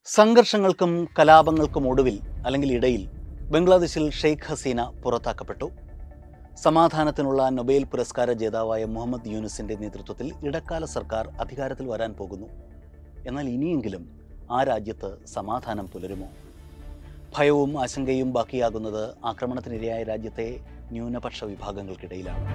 സംഘർഷങ്ങൾക്കും കലാപങ്ങൾക്കും ഒടുവിൽ അല്ലെങ്കിൽ ഇടയിൽ ബംഗ്ലാദേശിൽ ഷെയ്ഖ് ഹസീന പുറത്താക്കപ്പെട്ടു സമാധാനത്തിനുള്ള നൊബേൽ പുരസ്കാര ജേതാവായ മുഹമ്മദ് യൂനുസിന്റെ നേതൃത്വത്തിൽ ഇടക്കാല സർക്കാർ അധികാരത്തിൽ വരാൻ പോകുന്നു എന്നാൽ ഇനിയെങ്കിലും ആ രാജ്യത്ത് സമാധാനം പുലരുമോ ഭയവും ആശങ്കയും ബാക്കിയാകുന്നത് ആക്രമണത്തിനിരയായ രാജ്യത്തെ ന്യൂനപക്ഷ വിഭാഗങ്ങൾക്കിടയിലാണ്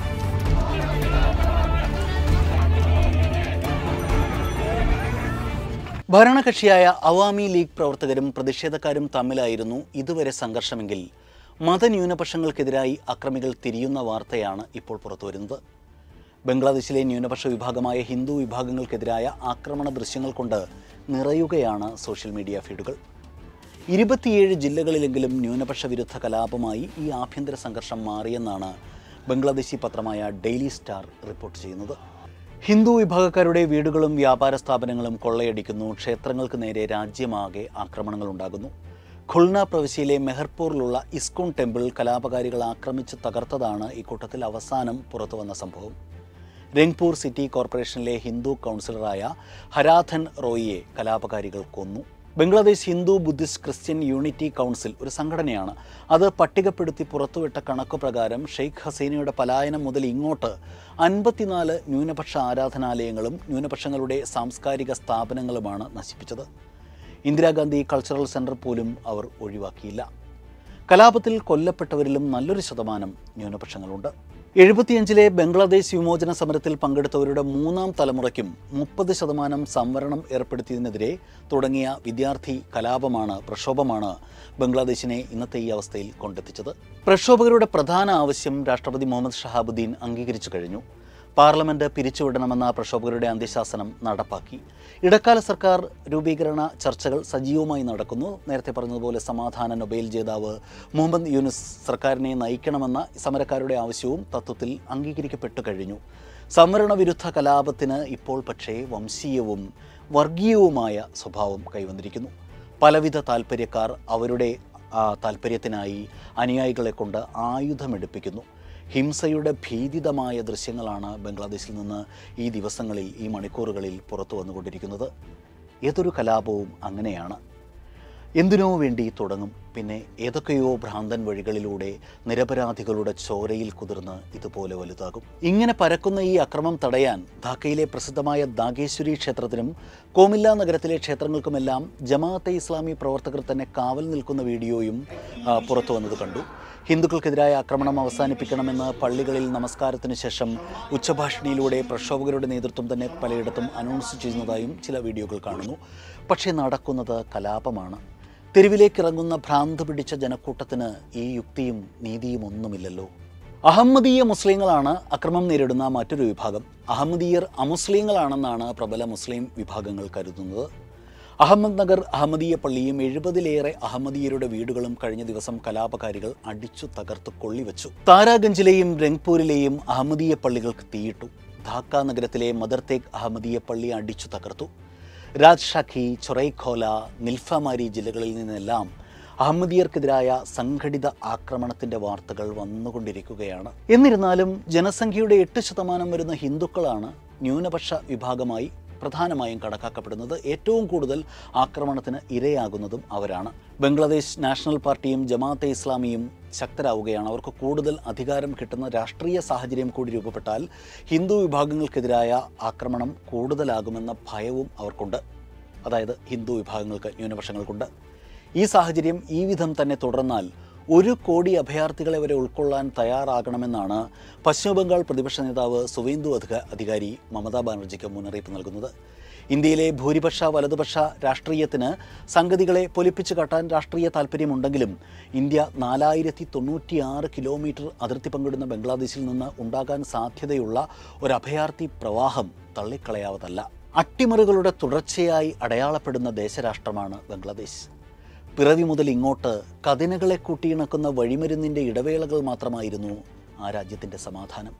ഭരണകക്ഷിയായ അവാമി ലീഗ് പ്രവർത്തകരും പ്രതിഷേധക്കാരും തമ്മിലായിരുന്നു ഇതുവരെ സംഘർഷമെങ്കിൽ മതന്യൂനപക്ഷങ്ങൾക്കെതിരായി അക്രമികൾ തിരിയുന്ന വാർത്തയാണ് ഇപ്പോൾ പുറത്തുവരുന്നത് ബംഗ്ലാദേശിലെ ന്യൂനപക്ഷ വിഭാഗമായ ഹിന്ദു വിഭാഗങ്ങൾക്കെതിരായ ആക്രമണ ദൃശ്യങ്ങൾ കൊണ്ട് നിറയുകയാണ് സോഷ്യൽ മീഡിയ ഫീഡുകൾ ഇരുപത്തിയേഴ് ജില്ലകളിലെങ്കിലും ന്യൂനപക്ഷ വിരുദ്ധ കലാപമായി ഈ ആഭ്യന്തര സംഘർഷം മാറിയെന്നാണ് ബംഗ്ലാദേശി പത്രമായ ഡെയിലി സ്റ്റാർ റിപ്പോർട്ട് ചെയ്യുന്നത് ഹിന്ദു വിഭാഗക്കാരുടെ വീടുകളും വ്യാപാര സ്ഥാപനങ്ങളും കൊള്ളയടിക്കുന്നു ക്ഷേത്രങ്ങൾക്ക് നേരെ രാജ്യമാകെ ആക്രമണങ്ങൾ ഉണ്ടാകുന്നു ഖുൾന പ്രവിശ്യയിലെ മെഹർപൂറിലുള്ള ഇസ്കോൺ ടെമ്പിൾ കലാപകാരികൾ ആക്രമിച്ച് തകർത്തതാണ് ഇക്കൂട്ടത്തിൽ അവസാനം പുറത്തു വന്ന സംഭവം രംഗ്പൂർ സിറ്റി കോർപ്പറേഷനിലെ ഹിന്ദു കൗൺസിലറായ ഹരാധൻ റോയിയെ കലാപകാരികൾ കൊന്നു ബംഗ്ലാദേശ് ഹിന്ദു ബുദ്ധിസ്റ്റ് ക്രിസ്ത്യൻ യൂണിറ്റി കൗൺസിൽ ഒരു സംഘടനയാണ് അത് പട്ടികപ്പെടുത്തി പുറത്തുവിട്ട കണക്കു പ്രകാരം ഷെയ്ഖ് ഹസീനയുടെ പലായനം മുതൽ ഇങ്ങോട്ട് അൻപത്തിനാല് ന്യൂനപക്ഷ ആരാധനാലയങ്ങളും ന്യൂനപക്ഷങ്ങളുടെ സാംസ്കാരിക സ്ഥാപനങ്ങളുമാണ് നശിപ്പിച്ചത് ഇന്ദിരാഗാന്ധി കൾച്ചറൽ സെൻറ്റർ പോലും അവർ ഒഴിവാക്കിയില്ല കലാപത്തിൽ കൊല്ലപ്പെട്ടവരിലും നല്ലൊരു ശതമാനം ന്യൂനപക്ഷങ്ങളുണ്ട് എഴുപത്തിയഞ്ചിലെ ബംഗ്ലാദേശ് വിമോചന സമരത്തിൽ പങ്കെടുത്തവരുടെ മൂന്നാം തലമുറയ്ക്കും മുപ്പത് ശതമാനം സംവരണം ഏർപ്പെടുത്തിയതിനെതിരെ തുടങ്ങിയ വിദ്യാർത്ഥി കലാപമാണ് പ്രക്ഷോഭമാണ് ബംഗ്ലാദേശിനെ ഇന്നത്തെ ഈ അവസ്ഥയിൽ കൊണ്ടെത്തിച്ചത് പ്രക്ഷോഭകരുടെ പ്രധാന ആവശ്യം രാഷ്ട്രപതി മുഹമ്മദ് ഷഹാബുദ്ദീൻ അംഗീകരിച്ചു കഴിഞ്ഞു പാർലമെന്റ് പിരിച്ചുവിടണമെന്ന പ്രക്ഷോഭകരുടെ അന്ത്യശാസനം നടപ്പാക്കി ഇടക്കാല സർക്കാർ രൂപീകരണ ചർച്ചകൾ സജീവമായി നടക്കുന്നു നേരത്തെ പറഞ്ഞതുപോലെ സമാധാന നൊബേൽ ജേതാവ് മുഹമ്മദ് യൂനുസ് സർക്കാരിനെ നയിക്കണമെന്ന സമരക്കാരുടെ ആവശ്യവും തത്വത്തിൽ അംഗീകരിക്കപ്പെട്ടു കഴിഞ്ഞു സംവരണ വിരുദ്ധ കലാപത്തിന് ഇപ്പോൾ പക്ഷേ വംശീയവും വർഗീയവുമായ സ്വഭാവം കൈവന്നിരിക്കുന്നു പലവിധ താല്പര്യക്കാർ അവരുടെ ആ, താല്പര്യത്തിനായി അനുയായികളെ കൊണ്ട് ആയുധമെടുപ്പിക്കുന്നു ഹിംസയുടെ ഭീതിതമായ ദൃശ്യങ്ങളാണ് ബംഗ്ലാദേശിൽ നിന്ന് ഈ ദിവസങ്ങളിൽ ഈ മണിക്കൂറുകളിൽ പുറത്തു വന്നുകൊണ്ടിരിക്കുന്നത് ഏതൊരു കലാപവും അങ്ങനെയാണ് എന്തിനോ വേണ്ടി തുടങ്ങും പിന്നെ ഏതൊക്കെയോ ഭ്രാന്തൻ വഴികളിലൂടെ നിരപരാധികളുടെ ചോരയിൽ കുതിർന്ന് ഇതുപോലെ വലുതാകും ഇങ്ങനെ പരക്കുന്ന ഈ അക്രമം തടയാൻ ധാക്കയിലെ പ്രസിദ്ധമായ ദാഗേശ്വരി ക്ഷേത്രത്തിനും കോമില്ല നഗരത്തിലെ ക്ഷേത്രങ്ങൾക്കുമെല്ലാം ജമാഅത്തെ ഇസ്ലാമി പ്രവർത്തകർ തന്നെ കാവൽ നിൽക്കുന്ന വീഡിയോയും ആ, പുറത്തു വന്നത് കണ്ടു ഹിന്ദുക്കൾക്കെതിരായ ആക്രമണം അവസാനിപ്പിക്കണമെന്ന് പള്ളികളിൽ നമസ്കാരത്തിന് ശേഷം ഉച്ചഭാഷണിയിലൂടെ പ്രക്ഷോഭകരുടെ നേതൃത്വം തന്നെ പലയിടത്തും അനൗൺസ് ചെയ്യുന്നതായും ചില വീഡിയോകൾ കാണുന്നു പക്ഷേ നടക്കുന്നത് കലാപമാണ് തെരുവിലേക്കിറങ്ങുന്ന ഭ്രാന്ത് പിടിച്ച ജനക്കൂട്ടത്തിന് ഈ യുക്തിയും നീതിയും ഒന്നുമില്ലല്ലോ അഹമ്മദീയ മുസ്ലിങ്ങളാണ് അക്രമം നേരിടുന്ന മറ്റൊരു വിഭാഗം അഹമ്മദീയർ അമുസ്ലിങ്ങളാണെന്നാണ് പ്രബല മുസ്ലിം വിഭാഗങ്ങൾ കരുതുന്നത് അഹമ്മദ് നഗർ അഹമ്മദീയ പള്ളിയും എഴുപതിലേറെ അഹമ്മദീയരുടെ വീടുകളും കഴിഞ്ഞ ദിവസം കലാപകാരികൾ അടിച്ചു തകർത്ത് കൊള്ളിവെച്ചു താരാഗഞ്ചിലെയും രംഗ്പൂരിലെയും അഹമ്മദീയ പള്ളികൾക്ക് തീയിട്ടു ധാക്ക നഗരത്തിലെ മദർ തേഗ് അഹമ്മദീയ പള്ളി അടിച്ചു തകർത്തു രാജ്ഷാഖി ചൊറൈഖോല നിൽഫമാരി ജില്ലകളിൽ നിന്നെല്ലാം അഹമ്മദിയർക്കെതിരായ സംഘടിത ആക്രമണത്തിന്റെ വാർത്തകൾ വന്നുകൊണ്ടിരിക്കുകയാണ് എന്നിരുന്നാലും ജനസംഖ്യയുടെ എട്ട് ശതമാനം വരുന്ന ഹിന്ദുക്കളാണ് ന്യൂനപക്ഷ വിഭാഗമായി പ്രധാനമായും കണക്കാക്കപ്പെടുന്നത് ഏറ്റവും കൂടുതൽ ആക്രമണത്തിന് ഇരയാകുന്നതും അവരാണ് ബംഗ്ലാദേശ് നാഷണൽ പാർട്ടിയും ജമാഅത്തെ ഇസ്ലാമിയും ശക്തരാവുകയാണ് അവർക്ക് കൂടുതൽ അധികാരം കിട്ടുന്ന രാഷ്ട്രീയ സാഹചര്യം കൂടി രൂപപ്പെട്ടാൽ ഹിന്ദു വിഭാഗങ്ങൾക്കെതിരായ ആക്രമണം കൂടുതലാകുമെന്ന ഭയവും അവർക്കുണ്ട് അതായത് ഹിന്ദു വിഭാഗങ്ങൾക്ക് ന്യൂനപക്ഷങ്ങൾക്കുണ്ട് ഈ സാഹചര്യം ഈ വിധം തന്നെ തുടർന്നാൽ ഒരു കോടി അഭയാർത്ഥികളെ വരെ ഉൾക്കൊള്ളാൻ തയ്യാറാകണമെന്നാണ് പശ്ചിമബംഗാൾ പ്രതിപക്ഷ നേതാവ് സുവേന്ദു അധിക അധികാരി മമതാ ബാനർജിക്ക് മുന്നറിയിപ്പ് നൽകുന്നത് ഇന്ത്യയിലെ ഭൂരിപക്ഷ വലതുപക്ഷ രാഷ്ട്രീയത്തിന് സംഗതികളെ പൊലിപ്പിച്ചു കാട്ടാൻ രാഷ്ട്രീയ താല്പര്യമുണ്ടെങ്കിലും ഇന്ത്യ നാലായിരത്തി തൊണ്ണൂറ്റിയാറ് കിലോമീറ്റർ അതിർത്തി പങ്കിടുന്ന ബംഗ്ലാദേശിൽ നിന്ന് ഉണ്ടാകാൻ സാധ്യതയുള്ള ഒരു അഭയാർത്ഥി പ്രവാഹം തള്ളിക്കളയാവതല്ല അട്ടിമറികളുടെ തുടർച്ചയായി അടയാളപ്പെടുന്ന ദേശരാഷ്ട്രമാണ് ബംഗ്ലാദേശ് പിറവി മുതൽ ഇങ്ങോട്ട് കതിനകളെ കൂട്ടിയിണക്കുന്ന വഴിമരുന്നിൻ്റെ ഇടവേളകൾ മാത്രമായിരുന്നു ആ രാജ്യത്തിൻ്റെ സമാധാനം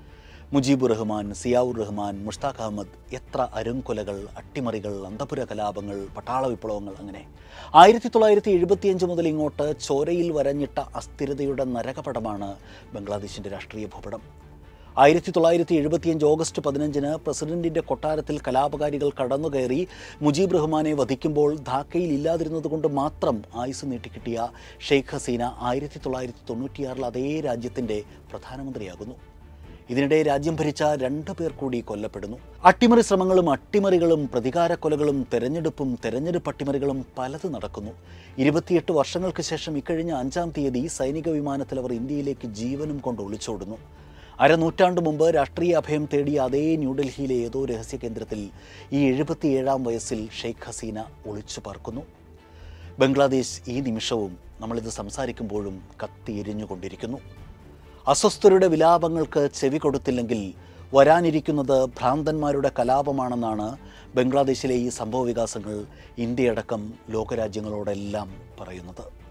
മുജീബുർ റഹ്മാൻ സിയാവുർ റഹ്മാൻ മുഷ്താഖ് അഹമ്മദ് എത്ര അരുംകൊലകൾ അട്ടിമറികൾ അന്തപുര കലാപങ്ങൾ പട്ടാള വിപ്ലവങ്ങൾ അങ്ങനെ ആയിരത്തി തൊള്ളായിരത്തി എഴുപത്തിയഞ്ച് മുതൽ ഇങ്ങോട്ട് ചോരയിൽ വരഞ്ഞിട്ട അസ്ഥിരതയുടെ നരകപടമാണ് ബംഗ്ലാദേശിൻ്റെ രാഷ്ട്രീയ ഭൂപടം ആയിരത്തി തൊള്ളായിരത്തി എഴുപത്തിയഞ്ച് ഓഗസ്റ്റ് പതിനഞ്ചിന് പ്രസിഡന്റിന്റെ കൊട്ടാരത്തിൽ കലാപകാരികൾ കടന്നുകയറി മുജീബ് റഹ്മാനെ വധിക്കുമ്പോൾ ധാക്കയിൽ ഇല്ലാതിരുന്നതുകൊണ്ട് മാത്രം ആയുസ് നീട്ടിക്കിട്ടിയ ഷെയ്ഖ് ഹസീന ആയിരത്തി തൊള്ളായിരത്തി തൊണ്ണൂറ്റിയാറിൽ അതേ രാജ്യത്തിന്റെ പ്രധാനമന്ത്രിയാകുന്നു ഇതിനിടെ രാജ്യം ഭരിച്ച രണ്ടു പേർ കൂടി കൊല്ലപ്പെടുന്നു അട്ടിമറി ശ്രമങ്ങളും അട്ടിമറികളും പ്രതികാര കൊലകളും തെരഞ്ഞെടുപ്പും തെരഞ്ഞെടുപ്പ് അട്ടിമറികളും പലത് നടക്കുന്നു ഇരുപത്തിയെട്ട് വർഷങ്ങൾക്ക് ശേഷം ഇക്കഴിഞ്ഞ അഞ്ചാം തീയതി സൈനിക വിമാനത്തിൽ അവർ ഇന്ത്യയിലേക്ക് ജീവനും കൊണ്ട് ഒളിച്ചോടുന്നു അരനൂറ്റാണ്ട് മുമ്പ് രാഷ്ട്രീയ അഭയം തേടിയ അതേ ന്യൂഡൽഹിയിലെ ഏതോ രഹസ്യ കേന്ദ്രത്തിൽ ഈ എഴുപത്തിയേഴാം വയസ്സിൽ ഷെയ്ഖ് ഹസീന ഒളിച്ചു പാർക്കുന്നു ബംഗ്ലാദേശ് ഈ നിമിഷവും നമ്മളിത് സംസാരിക്കുമ്പോഴും കത്തിയെരിഞ്ഞുകൊണ്ടിരിക്കുന്നു അസ്വസ്ഥരുടെ വിലാപങ്ങൾക്ക് ചെവി കൊടുത്തില്ലെങ്കിൽ വരാനിരിക്കുന്നത് ഭ്രാന്തന്മാരുടെ കലാപമാണെന്നാണ് ബംഗ്ലാദേശിലെ ഈ സംഭവ വികാസങ്ങൾ ഇന്ത്യയടക്കം ലോകരാജ്യങ്ങളോടെല്ലാം പറയുന്നത്